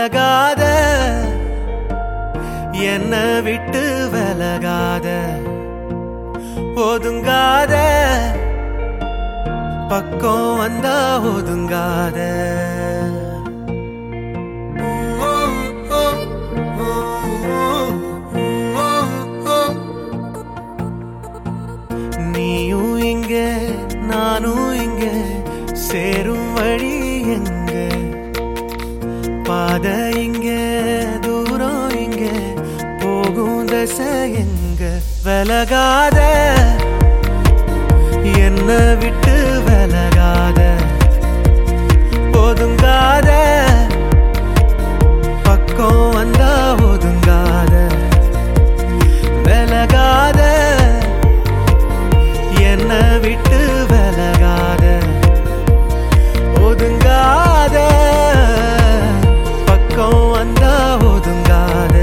விலகாத என்ன விட்டு விலகாத ஒதுங்காத பக்கம் வந்தா ஒதுங்காத நீயும் இங்க நானும் இங்க சேரும் வழி எங்க பாதை இங்க தூரம் இங்க போகும் தசை எங்க விலகாத என்ன விட்டு விலகாத ஒதுங்காத பக்கம் வந்தா ஒதுங்காத விலகாத என்ன விட்டு விலகாத ஒதுங்காத பக்கம் வந்தா ஒதுங்காத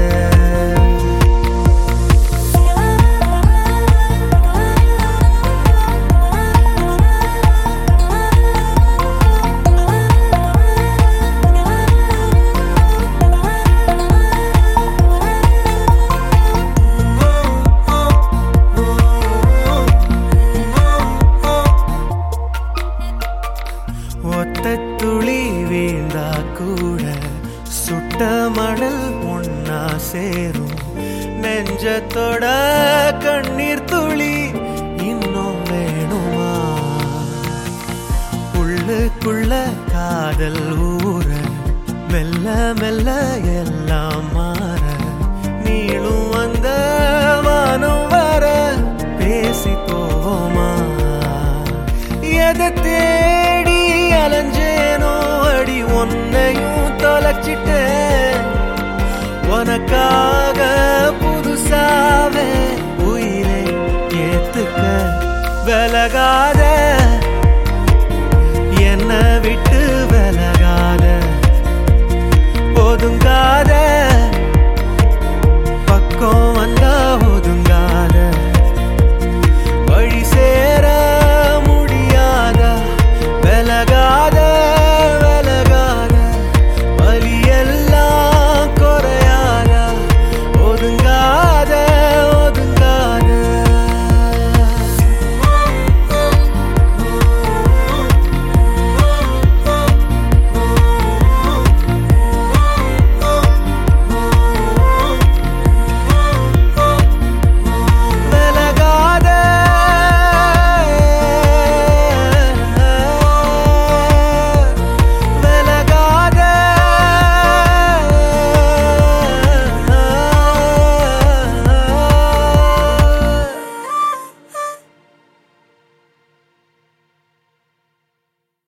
ஒத்த துளி வீழ்ந்தா கூட சுட்ட மணல் ஒன்னா சேரும் நெஞ்சத்தோட கண்ணீர் துளி இன்னும் வேணுமா உள்ளுக்குள்ள காதல் ஊற மெல்ல மெல்ல எல்லாம் மாற நீளும் வந்த வானம் வர பேசி போவோமா எதை தேடி அலைஞ்சேனோ அடி உன்னையும் தொலைச்சிட்டேன் உனக்கா